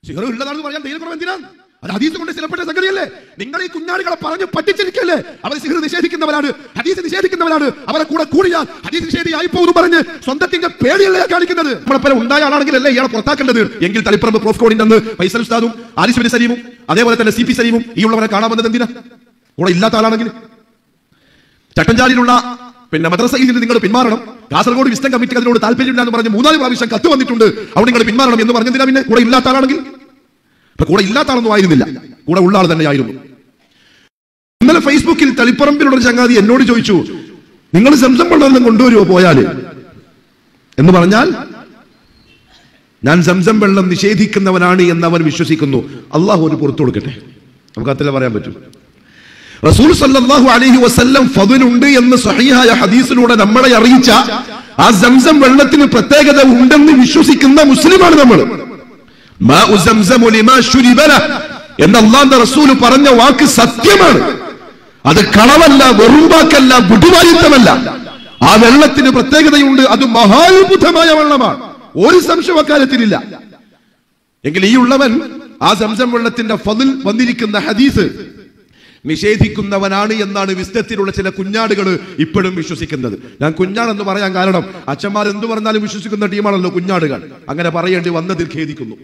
സിഹർ ഉള്ളതാണെന്ന് പറയാൻ ധൈര്യക്കുറവ് എന്തിനാ അത് ഹദീസ് കൊണ്ട് സ്ഥിരപ്പെട്ട സംഗതിയല്ലേ നിങ്ങൾ ഈ കുഞ്ഞാടുകളെ പറഞ്ഞ് പറ്റിച്ചിരിക്കല്ലേ അവർ സിഹർ നിഷേധിക്കുന്നവരാണ് ഹദീസ് നിഷേധിക്കുന്നവരാണ് അവരെ കൂടെ കൂടിയാൽ ഹദീസ് നിഷേധിയായി പോകുന്നു പറഞ്ഞ് സ്വന്തത്തിന്റെ പേടിയല്ലേ കാണിക്കുന്നത് നമ്മളെ പോലെ ഉണ്ടായ ആളാണെങ്കിലല്ലേ ഇയാളെ പുറത്താക്കേണ്ടത് എങ്കിൽ തളിപ്പറമ്പ് പ്രോഫ് കോഡിന്റെ അന്ന് ഫൈസൽ ഉസ്താദും ആരിസ് ബിൻ സലീമും അതേപോലെ തന്നെ സി പി സലീമും ഈ ഉള്ളവരെ കാണാൻ വന്നത് എന്തിനാ കൂടെ ഇല്ലാത്ത ആളാണെങ്കിൽ ചട്ടഞ്ചാലിലുള്ള പിന്നെ മദ്രസയിൽ നിന്ന് നിങ്ങൾ പിന്മാറണം കാസർഗോഡ് വിസ്റ്റം കമ്മിറ്റി അതിനോട് താല്പര്യമില്ല എന്ന് പറഞ്ഞ് മൂന്നാല് പ്രാവശ്യം കത്ത് വന്നിട്ടുണ്ട് അവിടെ നിങ്ങൾ പിന്മാറണം എന്ന് പറഞ്ഞതിനാ പിന്നെ കൂടെ ഇല്ലാത്ത ആളാണെങ്കിൽ ഇപ്പൊ കൂടെ ഇല്ലാത്ത ആളൊന്നും ആയിരുന്നില്ല കൂടെ ഉള്ള ആൾ തന്നെയായിരുന്നു ഇന്നലെ ഫേസ്ബുക്കിൽ തളിപ്പറമ്പിലുള്ള ഒരു ചങ്ങാതി എന്നോട് ചോദിച്ചു നിങ്ങൾ സംസം വെള്ളം കൊണ്ടുവരുമോ പോയാല് എന്ന് പറഞ്ഞാൽ ഞാൻ സംസം വെള്ളം നിഷേധിക്കുന്നവനാണ് എന്ന് അവൻ വിശ്വസിക്കുന്നു അള്ളാഹു ഒരു പുറത്തു കൊടുക്കട്ടെ നമുക്ക് അത്രേ പറയാൻ പറ്റും റസൂൽ സല്ലല്ലാഹു അലൈഹി വസല്ലം ഫضലുണ്ട് എന്ന് സഹിഹായ ഹദീസിലൂടെ നമ്മളെ അറിയിച്ച ആ സംസം വെള്ളത്തിന് പ്രത്യേകത ഉണ്ടെന്ന് വിശ്വസിക്കുന്ന മുസ്ലിമാണ് നമ്മൾ മാഉ സംസമു ലിമാ ശുരിബ ലഹ് എന്ന് അള്ളാന്റെ റസൂൽ പറഞ്ഞ വാക്ക് സത്യമാണ് അത് കളവല്ല വെറുമ്പാക്കല്ല വിടുവായുത്തമല്ല ആ വെള്ളത്തിന് പ്രത്യേകതയുണ്ട് അത് മഹാത്ഭുതമായ വെള്ളമാണ് ഒരു സംശയം അക്കാര്യത്തിലില്ല എങ്കിൽ ഈ ഉള്ളവൻ ആ സംസം വെള്ളത്തിന്റെ ഫതിൽ വന്നിരിക്കുന്ന ഹദീസ് നിഷേധിക്കുന്നവനാണ് എന്നാണ് വിസ്തത്തിലുള്ള ചില കുഞ്ഞാടുകൾ ഇപ്പോഴും വിശ്വസിക്കുന്നത് ഞാൻ കുഞ്ഞാടെന്ന് പറയാൻ കാരണം അച്ഛന്മാർ എന്തു പറഞ്ഞാലും വിശ്വസിക്കുന്ന ടീമാണല്ലോ കുഞ്ഞാടുകൾ അങ്ങനെ പറയേണ്ടി വന്നതിൽ ഖേദിക്കുന്നു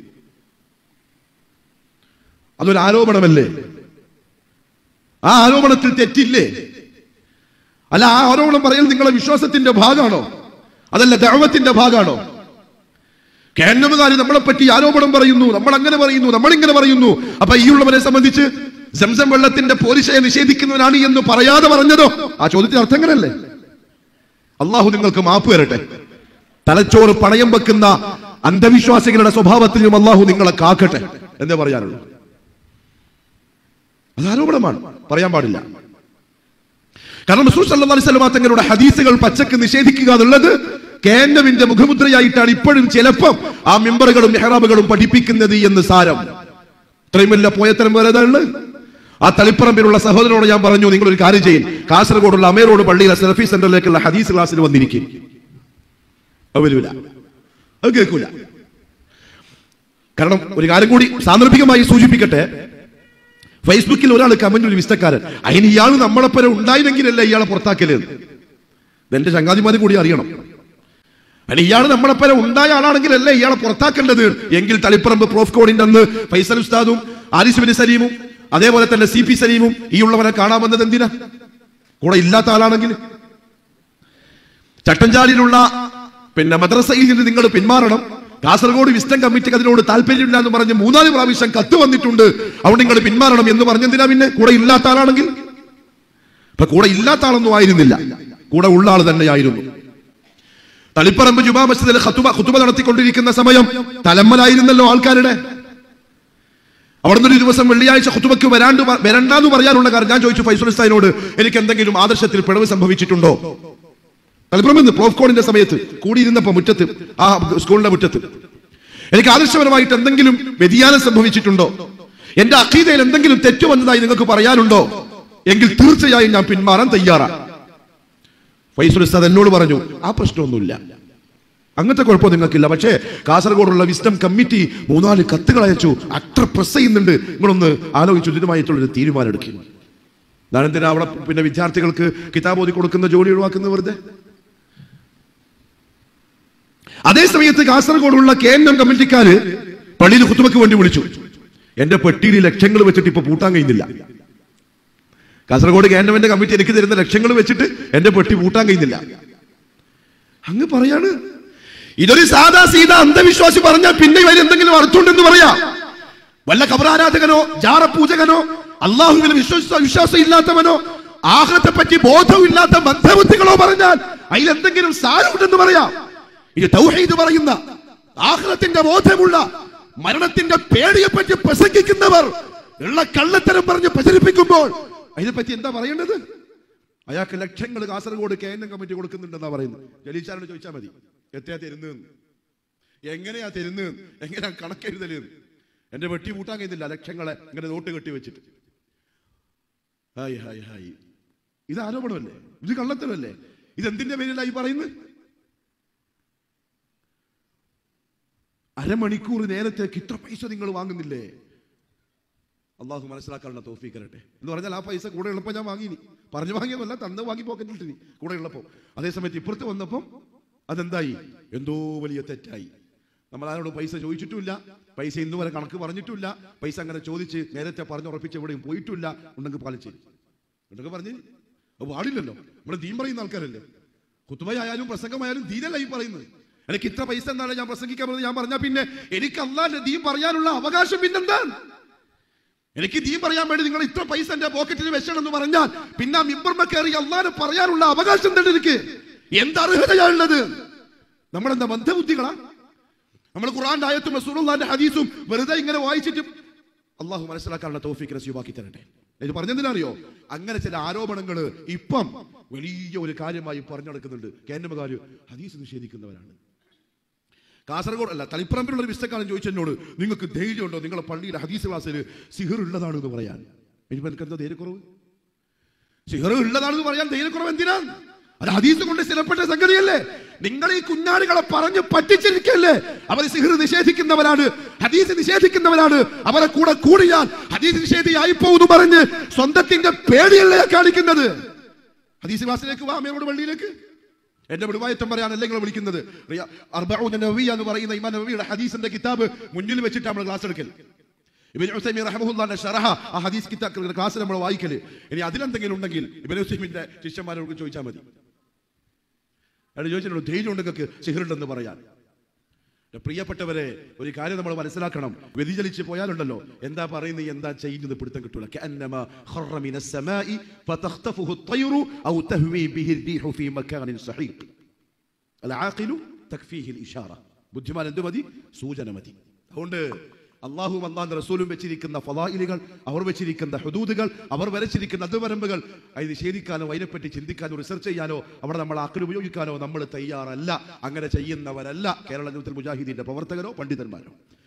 അതൊരു ആരോപണമല്ലേ ആ ആരോപണത്തിൽ തെറ്റില്ലേ അല്ല ആ ആരോപണം പറയൽ നിങ്ങളെ വിശ്വാസത്തിന്റെ ഭാഗമാണോ അതല്ല ദൈവത്തിന്റെ ഭാഗമാണോ കേന്ദ്രകാർ നമ്മളെ പറ്റി ആരോപണം പറയുന്നു നമ്മൾ അങ്ങനെ പറയുന്നു നമ്മൾ ഇങ്ങനെ പറയുന്നു അപ്പൊ ഈ ഉള്ളവരെ സംബന്ധിച്ച് സംസം വെള്ളത്തിന്റെ പോലീസയെ നിഷേധിക്കുന്നവനാണ് എന്ന് പറയാതെ പറഞ്ഞതോ ആ ചോദ്യത്തിന് അർത്ഥം എങ്ങനല്ലേ അള്ളാഹു നിങ്ങൾക്ക് മാപ്പ് തരട്ടെ തലച്ചോറ് പണയം വെക്കുന്ന അന്ധവിശ്വാസികളുടെ സ്വഭാവത്തിലും അള്ളാഹു നിങ്ങളെ കാക്കട്ടെ എന്നേ പറയാനുള്ളൂ അത് ആരോപണമാണ് പറയാൻ പാടില്ല കാരണം റസൂൽ സല്ലല്ലാഹു അലൈഹി വസല്ലം തങ്ങളുടെ ഹദീസുകൾ പച്ചക്ക് നിഷേധിക്കുക എന്നുള്ളത് കേന്ദ്രവിന്റെ മുഖമുദ്രയായിട്ടാണ് ഇപ്പോഴും ചിലപ്പം ആ മെമ്പറുകളും മെഹ്റാബുകളും പഠിപ്പിക്കുന്നത് എന്ന് സാരം ഇത്രയും വലിയ പോയത്തരം വേറെ ഏതാ ഉള്ളത് ആ തളിപ്പറമ്പിലുള്ള സഹോദരനോട് ഞാൻ പറഞ്ഞു നിങ്ങൾ ഒരു കാര്യം ചെയ്യും കാസർഗോഡുള്ള അമേരോട് പള്ളിയിലെ സെൽഫി സെന്ററിലേക്കുള്ള ഹദീസ് ക്ലാസ്സിൽ വന്നിരിക്കും അത് വരൂല അത് കേൾക്കൂല കാരണം ഒരു കാര്യം കൂടി സാന്ദർഭികമായി സൂചിപ്പിക്കട്ടെ ഫേസ്ബുക്കിൽ ഒരാൾ കമന്റ് ഒരു വിസ്തക്കാരൻ അതിന് ഇയാൾ നമ്മളെപ്പരെ ഉണ്ടായില്ലെങ്കിലല്ല ഇയാളെ പുറത്താക്കല് എന്റെ ചങ്ങാതിമാരും കൂടി അറിയണം അതിന് ഇയാൾ നമ്മളെപ്പരെ ഉണ്ടായ ആളാണെങ്കിലല്ലേ ഇയാളെ പുറത്താക്കേണ്ടത് എങ്കിൽ തളിപ്പറമ്പ് പ്രോഫ് കോഡിന്റെ അന്ന് ഫൈസൽ ഉസ്താദും ആരിസ് ബിൻ സലീമും അതേപോലെ തന്നെ സി പി സലീമും ഈ ഉള്ളവരെ കാണാൻ വന്നത് എന്തിനാ കൂടെ ഇല്ലാത്ത ആളാണെങ്കിൽ ചട്ടഞ്ചാലിലുള്ള പിന്നെ മദ്രസയിൽ നിന്ന് നിങ്ങൾ പിന്മാറണം കാസർഗോഡ് വിസ്റ്റം കമ്മിറ്റിക്ക് അതിനോട് താല്പര്യമില്ല എന്ന് പറഞ്ഞ് മൂന്നാല് പ്രാവശ്യം കത്ത് വന്നിട്ടുണ്ട് അവിടെ നിങ്ങൾ പിന്മാറണം എന്ന് പറഞ്ഞെന്തിനാ പിന്നെ കൂടെ ഇല്ലാത്ത ആളാണെങ്കിൽ ഇപ്പൊ കൂടെ ഇല്ലാത്ത ആളൊന്നും ആയിരുന്നില്ല കൂടെ ഉള്ള ആൾ തന്നെയായിരുന്നു തളിപ്പറമ്പ് ജുമാ മസ്ജിദിൽ ഖുതുബ ഖുതുബ നടത്തിക്കൊണ്ടിരിക്കുന്ന സമയം തലമ്മലായിരുന്നല്ലോ ആൾക്കാരുടെ അവിടുന്ന് ഒരു ദിവസം വെള്ളിയാഴ്ച ഖുതുബയ്ക്ക് വരാണ്ട് പ- വരണ്ടാന്ന് പറയാനുള്ള കാര്യം ഞാൻ ചോദിച്ചു ഫൈസൽ ഉസ്താദിനോട് എനിക്ക് എന്തെങ്കിലും ആദർശത്തിൽ പിഴവ് സംഭവിച്ചിട്ടുണ്ടോ തളിപ്പറമ്പ് പ്രോഫ് കോഡിന്റെ സമയത്ത് കൂടിയിരുന്നപ്പോ മുറ്റത്ത് ആ സ്കൂളിന്റെ മുറ്റത്ത് എനിക്ക് ആദർശപരമായിട്ട് എന്തെങ്കിലും വ്യതിയാനം സംഭവിച്ചിട്ടുണ്ടോ എന്റെ അഖീദയിൽ എന്തെങ്കിലും തെറ്റു വന്നതായി നിങ്ങൾക്ക് പറയാനുണ്ടോ എങ്കിൽ തീർച്ചയായും ഞാൻ പിന്മാറാൻ തയ്യാറാണ് ഫൈസൽ ഉസ്താദ് എന്നോട് പറഞ്ഞു ആ പ്രശ്നമൊന്നുമില്ല അങ്ങനത്തെ കുഴപ്പം നിങ്ങൾക്കില്ല പക്ഷേ കാസർഗോഡുള്ള വിസ്റ്റം കമ്മിറ്റി മൂന്നാല് കത്തുകൾ അയച്ചു അത്ര പ്രസ് ചെയ്യുന്നുണ്ട് നിങ്ങളൊന്ന് ആലോചിച്ചു ഉചിതമായിട്ടുള്ളൊരു തീരുമാനം എടുക്കും ഞാൻ എന്തിനാ അവിടെ പിന്നെ വിദ്യാർത്ഥികൾക്ക് കിതാബ് ഓതി കൊടുക്കുന്ന ജോലി ഒഴിവാക്കുന്നത് വെറുതെ അതേ സമയത്ത് കാസർഗോഡുള്ള കെ എൻ എം കമ്മിറ്റിക്കാര് പള്ളിയിൽ കുത്തുമക്ക് വേണ്ടി വിളിച്ചു എന്റെ പെട്ടിയിൽ ലക്ഷങ്ങൾ വെച്ചിട്ട് ഇപ്പൊ പൂട്ടാൻ കഴിയുന്നില്ല കാസർഗോഡ് കെ എൻ എമ്മിന്റെ കമ്മിറ്റി എനിക്ക് തരുന്ന ലക്ഷങ്ങൾ വെച്ചിട്ട് എന്റെ പെട്ടി പൂട്ടാൻ കഴിയുന്നില്ല അങ്ങ് പറയാണ് ഇതൊരു സാധാ സീത അന്ധവിശ്വാസി പറഞ്ഞാൽ പിന്നെ ഇവർ എന്തെങ്കിലും അർത്ഥമുണ്ടെന്ന് പറയാ വല്ല കബറാരാധകനോ ജാറപൂജകനോ അള്ളാഹുവിൽ വിശ്വസ വിശ്വാസം ഇല്ലാത്തവനോ ആഹ്ലത്തെ പറ്റി ബോധമില്ലാത്ത ബന്ധബുദ്ധികളോ പറഞ്ഞാൽ അതിൽ എന്തെങ്കിലും സാരമുണ്ടെന്ന് പറയാം ഇത് തൗഹീദ് പറയുന്ന ആഹ്ലത്തിന്റെ ബോധമുള്ള മരണത്തിന്റെ പേടിയെ പറ്റി പ്രസംഗിക്കുന്നവർ ഉള്ള കള്ളത്തരം പറഞ്ഞ് പ്രചരിപ്പിക്കുമ്പോൾ അതിനെപ്പറ്റി എന്താ പറയേണ്ടത് അയാൾക്ക് ലക്ഷങ്ങൾ Kasargod K N M committee കൊടുക്കുന്നുണ്ടെന്നാ പറയുന്നത് ജലീച്ചാരോട് ചോദിച്ചാൽ മതി എത്രയാ തരുന്നതെന്ന് എങ്ങനെയാ തരുന്നത് എങ്ങനെയാ കണക്കെഴുതല് എന്റെ വെട്ടി കൂട്ടാൻ കഴിയുന്നില്ല ലക്ഷങ്ങളെ ഇങ്ങനെ നോട്ട് കെട്ടി വെച്ചിട്ട് ഹായ് ഹായ് ഹായ് ഇത് ആരോപണമല്ലേ ഇത് കള്ളത്തരമല്ലേ ഇത് എന്തിന്റെ പേരിലായി പറയുന്നത് അരമണിക്കൂർ നേരത്തേക്ക് ഇത്ര പൈസ നിങ്ങൾ വാങ്ങുന്നില്ലേ അള്ളാഹു മനസ്സിലാക്കാനുള്ള തോഫീ തരട്ടെ എന്ന് പറഞ്ഞാൽ ആ പൈസ കൂടെ ഉള്ളപ്പോൾ ഞാൻ വാങ്ങിനി പറഞ്ഞു വാങ്ങിയതല്ല തന്ന് വാങ്ങി പോക്കറ്റിലിട്ടിനി കൂടെ ഉള്ളപ്പോൾ അതേസമയത്ത് ഇപ്പുറത്ത് വന്നപ്പം അതെന്തായി എന്തോ വലിയ തെറ്റായി നമ്മൾ ആരോട് പൈസ ചോദിച്ചിട്ടുമില്ല പൈസ ഇന്നു വരെ കണക്ക് പറഞ്ഞിട്ടില്ല പൈസ അങ്ങനെ ചോദിച്ച് നേരത്തെ പറഞ്ഞുറപ്പിച്ച് എവിടെയും പോയിട്ടില്ല ഉണ്ടെങ്കിൽ പാലിച്ചു ഉണ്ടെങ്കിൽ പറഞ്ഞു അത് പാടില്ലല്ലോ നമ്മൾ ദീൻ പറയുന്ന ആൾക്കാരല്ലേ കുത്തുബയായാലും പ്രസംഗമായാലും ദീനല്ല ഈ പറയുന്നത് എനിക്ക് ഇത്ര പൈസ എന്താണ് ഞാൻ പ്രസംഗിക്കാൻ പറഞ്ഞത് ഞാൻ പറഞ്ഞാൽ പിന്നെ എനിക്ക് അള്ളാന്റെ ദീൻ പറയാനുള്ള അവകാശം പിന്നെന്താണ് എനിക്ക് ദീൻ പറയാൻ വേണ്ടി നിങ്ങൾ ഇത്ര പൈസ എന്റെ പോക്കറ്റിൽ വെച്ചണം എന്ന് പറഞ്ഞാൽ പിന്നെ ആ മിമ്പർമ കയറി അള്ളാന് പറയാനുള്ള അവകാശം എന്താണ് എനിക്ക് എന്ത് അർഹതയാണുള്ളത് നമ്മളെന്താ ബന്ധബുദ്ധികളാ നമ്മൾ ഖുറാന്റെ ആയത്തും റസൂലുള്ളാന്റെ ഹദീസും വെറുതെ ഇങ്ങനെ വായിച്ചിട്ട് അള്ളാഹു മനസ്സിലാക്കാനുള്ള തോഫിക്ക് റസീവാക്കി തരട്ടെ ഇത് പറഞ്ഞെന്തിനറിയോ അങ്ങനെ ചില ആരോപണങ്ങൾ ഇപ്പം വലിയ ഒരു കാര്യമായി പറഞ്ഞു നടക്കുന്നുണ്ട് കേന്ദ്രമകാര് ഹദീസ് നിഷേധിക്കുന്നവരാണ് കാസർഗോഡ് അല്ല തളിപ്പറമ്പിലുള്ള ഒരു വിശക്കാലം ചോദിച്ചെന്നോട് നിങ്ങൾക്ക് ധൈര്യമുണ്ടോ നിങ്ങളെ പള്ളിയുടെ ഹദീസ് ക്ലാസ്സിൽ സിഹർ ഉള്ളതാണ് എന്ന് പറയാൻ ഇനിയിപ്പോ എനിക്ക് എന്താ ധൈര്യക്കുറവ് സിഹർ ഉള്ളതാണെന്ന് പറയാൻ ധൈര്യക്കുറവ് എന്തിനാണ് അത് ഹദീസ് കൊണ്ട് സ്ഥിരപ്പെട്ട സംഗതിയല്ലേ നിങ്ങൾ ഈ കുഞ്ഞാടുകളെ പറഞ്ഞ് പറ്റിച്ചിരിക്കല്ലേ അവർ സിഹർ നിഷേധിക്കുന്നവരാണ് ഹദീസ് നിഷേധിക്കുന്നവരാണ് അവരെ കൂടെ കൂടിയാൽ ഹദീസ് നിഷേധിയായി പോകുന്നു പറഞ്ഞ് സ്വന്തത്തിന്റെ പേടിയല്ലേ കാണിക്കുന്നത് ഹദീസ് ക്ലാസ്സിലേക്ക് വാ അമ്മയോട് പള്ളിയിലേക്ക് എന്റെ വിടുവായത്തം പറയാനല്ല നിങ്ങൾ വിളിക്കുന്നത് റിയ- അർബഊന നവവിയ എന്ന് പറയുന്ന ഇമാം നവവിയുടെ ഹദീസിന്റെ കിതാബ് മുന്നിൽ വെച്ചിട്ട് നമ്മൾ ക്ലാസ് എടുക്കൽ ഇബിൻ ഉസൈമി റഹ്മഹുല്ലാന്റെ ഷറഹ ആ ഹദീസ് കിതാബ് ക്ലാസ് നമ്മൾ വായിക്കല് ഇനി അതിലെന്തെങ്കിലും ഉണ്ടെങ്കിൽ ഇബിൻ ഉസൈമിന്റെ ശിഷ്യന്മാരോട് ചോദിച്ചാൽ മതി അയാൾ ചോദിച്ചിട്ടുള്ളൂ ധൈര്യം ഉണ്ടെങ്കിൽ സിഹറുണ്ടെന്ന് പറയാൻ എൻ്റെ പ്രിയപ്പെട്ടവരെ ഒരു കാര്യം നമ്മൾ മനസ്സിലാക്കണം വ്യതിചലിച്ച് പോയാലുണ്ടല്ലോ എന്താ പറയുന്നത് എന്താ ചെയ്യുന്നത് പിടുത്തം കിട്ടൂല كأنما خر من السماء فتخطفه الطير أو تهوي به الريح في مكان سحيق العاقل تكفيه الإشارة ബുദ്ധിമാൻ എന്ത് മതി സൂചന മതി അതുകൊണ്ട് അള്ളാഹു അള്ളാന്റെ റസൂലും വെച്ചിരിക്കുന്ന ഫലായിലുകൾ അവർ വെച്ചിരിക്കുന്ന ഹുദൂദുകൾ അവർ വരച്ചിരിക്കുന്ന അതിവരമ്പുകൾ അത് നിഷേധിക്കാനോ അതിനെപ്പറ്റി ചിന്തിക്കാനോ റിസർച്ച് ചെയ്യാനോ അവിടെ നമ്മൾ ആക്കൽ ഉപയോഗിക്കാനോ നമ്മൾ തയ്യാറല്ല അങ്ങനെ ചെയ്യുന്നവരല്ല കേരള യൂത്തിൽ മുജാഹിദീന്റെ പ്രവർത്തകരോ പണ്ഡിതന്മാരോ